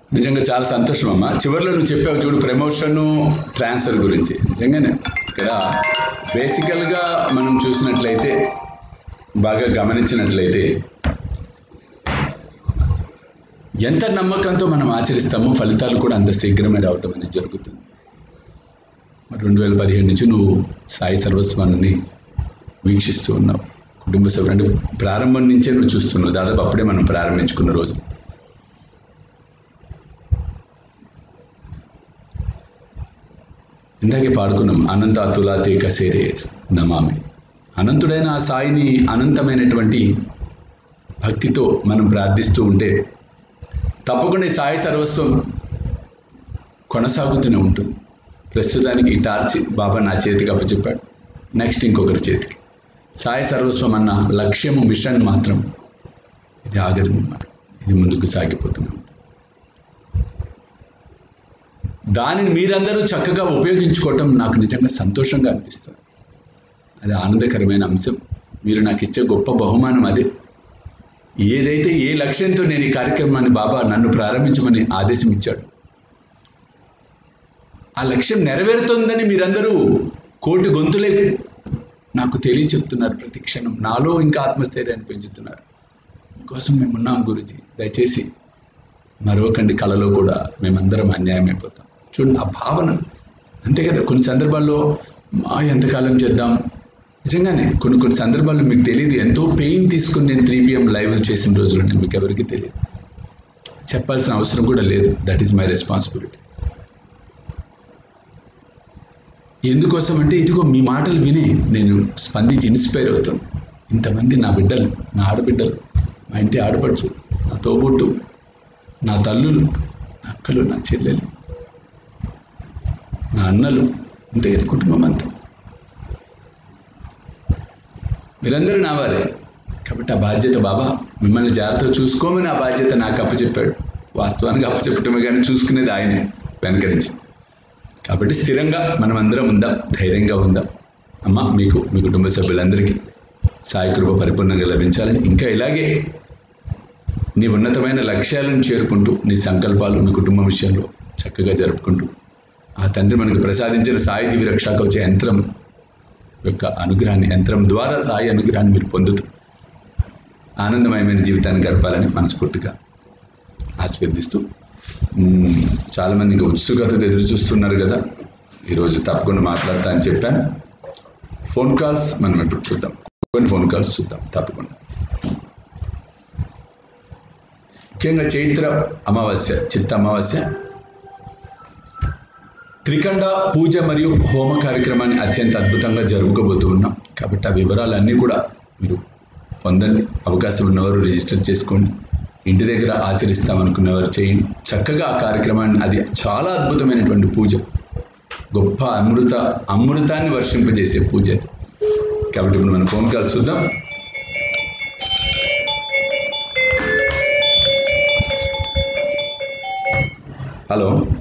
నిజంగా చాలా సంతోషం అమ్మా చివరిలో నువ్వు చెప్పావు చూడు ప్రమోషన్ ట్రాన్స్ఫర్ గురించి నిజంగానే ఇక్కడ బేసికల్గా మనం చూసినట్లయితే బాగా గమనించినట్లయితే ఎంత నమ్మకంతో మనం ఆచరిస్తామో ఫలితాలు కూడా అంత శీఘ్రమే రావటం అనేది జరుగుతుంది మరి రెండు వేల పదిహేడు నుంచి నువ్వు సాయి సర్వస్వాన్ని వీక్షిస్తూ ఉన్నావు కుటుంబ సభ్యులు అంటే ప్రారంభం నుంచే నువ్వు చూస్తున్నావు దాదాపు అప్పుడే మనం ప్రారంభించుకున్న రోజు ఇందాకే పాడుకున్నాం అనంత అతులాతే కసేరే నమామి అనంతుడైన ఆ సాయిని అనంతమైనటువంటి భక్తితో మనం ప్రార్థిస్తూ ఉంటే తప్పకుండా ఈ సాయి సర్వస్వం కొనసాగుతూనే ఉంటుంది ప్రస్తుతానికి ఈ టార్చ్ బాబా నా చేతికి అప్పచెప్పాడు నెక్స్ట్ ఇంకొకరి చేతికి సాయి సర్వస్వం అన్న లక్ష్యము మిషన్ మాత్రం ఇది ఆగదు అన్నమాట ఇది ముందుకు సాగిపోతూనే ఉంటుంది దానిని మీరందరూ చక్కగా ఉపయోగించుకోవటం నాకు నిజంగా సంతోషంగా అనిపిస్తుంది అది ఆనందకరమైన అంశం మీరు నాకు ఇచ్చే గొప్ప బహుమానం అదే ఏదైతే ఏ లక్ష్యంతో నేను ఈ కార్యక్రమాన్ని బాబా నన్ను ప్రారంభించమని ఆదేశం ఇచ్చాడు ఆ లక్ష్యం నెరవేరుతుందని మీరందరూ కోటి గొంతులే నాకు తెలియ చెప్తున్నారు ప్రతి క్షణం నాలో ఇంకా ఆత్మస్థైర్యాన్ని పెంచుతున్నారు మీకోసం మేము ఉన్నాం గురుజీ దయచేసి మరొకండి కళలో కూడా మేమందరం అన్యాయం అయిపోతాం చూడండి ఆ భావన అంతే కదా కొన్ని సందర్భాల్లో మా ఎంతకాలం చేద్దాం నిజంగానే కొన్ని కొన్ని సందర్భాల్లో మీకు తెలియదు ఎంతో పెయిన్ తీసుకుని నేను త్రీ పిఎం లైవ్ చేసిన రోజులు నేను మీకు ఎవరికి తెలియదు చెప్పాల్సిన అవసరం కూడా లేదు దట్ ఈస్ మై రెస్పాన్సిబిలిటీ ఎందుకోసం అంటే ఇదిగో మీ మాటలు విని నేను స్పందించి ఇన్స్పైర్ అవుతాను ఇంతమంది నా బిడ్డలు నా ఆడబిడ్డలు మా ఇంటి ఆడపడుచు నా తోబుట్టు నా తల్లులు నా అక్కలు నా చెల్లెలు నా అన్నలు అంతే ఇది కుటుంబం అంతా మీరందరూ నా వారే కాబట్టి ఆ బాధ్యత బాబా మిమ్మల్ని జాగ్రత్తగా చూసుకోమని ఆ బాధ్యత నాకు అప్పచెప్పాడు వాస్తవానికి అప్పచెప్పటమే కానీ చూసుకునేది ఆయనే వెనక నుంచి కాబట్టి స్థిరంగా మనం అందరం ఉందాం ధైర్యంగా ఉందాం అమ్మ మీకు మీ కుటుంబ సభ్యులందరికీ సాయి కృప పరిపూర్ణంగా లభించాలని ఇంకా ఇలాగే నీ ఉన్నతమైన లక్ష్యాలను చేరుకుంటూ నీ సంకల్పాలు మీ కుటుంబం విషయంలో చక్కగా జరుపుకుంటూ ఆ తండ్రి మనకు ప్రసాదించిన సాయి దివి రక్షాకు వచ్చే యంత్రం యొక్క అనుగ్రహాన్ని యంత్రం ద్వారా సాయి అనుగ్రహాన్ని మీరు పొందుతూ ఆనందమయమైన జీవితాన్ని గడపాలని మనస్ఫూర్తిగా ఆస్వాదిస్తూ మ్మ్, చాలామంది ఇంకా ఉత్సుకతతో ఎదురు చూస్తున్నారు కదా ఈరోజు తప్పకుండా మాట్లాడతా అని చెప్పాను ఫోన్ కాల్స్ మనం ఇప్పుడు చూద్దాం కొన్ని ఫోన్ కాల్స్ చూద్దాం తప్పకుండా ముఖ్యంగా చైత్ర అమావాస్య చిత్త అమావాస్య త్రికండ పూజ మరియు హోమ కార్యక్రమాన్ని అత్యంత అద్భుతంగా జరుపుకోబోతూ ఉన్నాం కాబట్టి ఆ వివరాలన్నీ కూడా మీరు పొందండి అవకాశం ఉన్నవారు రిజిస్టర్ చేసుకోండి ఇంటి దగ్గర ఆచరిస్తామనుకున్నవారు చేయండి చక్కగా ఆ కార్యక్రమాన్ని అది చాలా అద్భుతమైనటువంటి పూజ గొప్ప అమృత అమృతాన్ని వర్షింపజేసే పూజ అది కాబట్టి ఇప్పుడు మనం ఫోన్ కాల్స్ చూద్దాం హలో